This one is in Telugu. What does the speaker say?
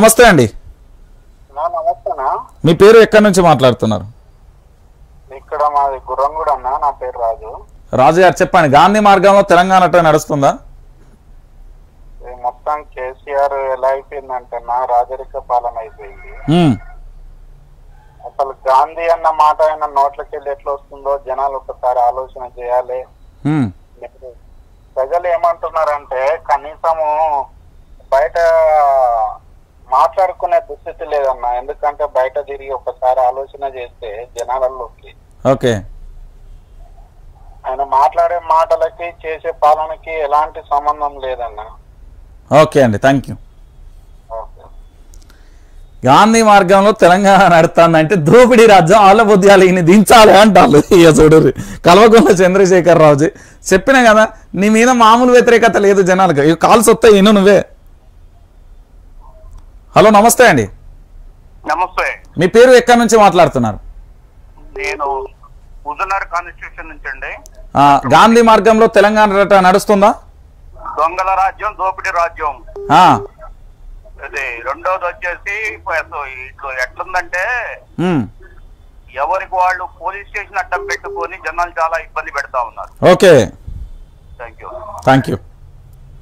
నమస్తే అండి నా నమస్తేనా మీ పేరు ఎక్కడి నుంచి మాట్లాడుతున్నారు ఇక్కడ మాది గుర్రంగూడ అన్న నా పేరు రాజు రాజు గారు చెప్పండి గాంధీ మార్గంలో తెలంగాణ ట్రైన్ నడుస్తుందా ఈ మొత్తం కేసీఆర్ ఎలా అయిపోయిందంటే నా రాజరిక పాలన అయిపోయింది ఉమ్, అసలు గాంధీ అన్న మాట ఆయన నోట్లకి వెళ్ళి ఎట్లా వస్తుందో జనాలు ఒకసారి ఆలోచన చేయాలి ఉమ్, ప్రజలు ఏమంటున్నారంటే కనీసము బయట మాట్లాడుకునే దుస్థితి లేదన్న ఎందుకంటే బయట తిరిగి ఒకసారి ఆలోచన చేస్తే జనాలలోకి ఓకే ఆయన మాట్లాడే మాటలకి చేసే పాలనకి ఎలాంటి సంబంధం లేదన్న ఓకే అండి థ్యాంక్ యూ ఓకే గాంధీ మార్గంలో తెలంగాణ నడుస్తుందంటే దోపిడీ రాజ్యం ఆళ్ళ బుద్ధియాలు ఈయన దించాలి అంటారు ఇక చూడు కల్వకుంట్ల చంద్రశేఖర్ రావుజీ చెప్పినా కదా నీ మీద మామూలు వ్యతిరేకత లేదు జనాలకు ఇక కాల్స్ వస్తాయి ఇను నువ్వే హలో నమస్తే అండి నమస్తే మీ పేరు ఎక్కడి నుంచి మాట్లాడుతున్నారు నేను హుజనర్ కాన్స్టిట్యూషన్ నుంచి అండి ఆ, గాంధీ మార్గంలో తెలంగాణ రట నడుస్తుందా దొంగల రాజ్యం దోపిడీ రాజ్యం ఆ, ఇది రెండోది వచ్చేసి అసలు ఇట్లు ఎట్లుందంటే ఉమ్, ఎవరికి వాళ్ళు పోలీస్ స్టేషన్ అడ్డం పెట్టుకొని జనాలు చాలా ఇబ్బంది పెడతా ఉన్నారు okay thank you thank you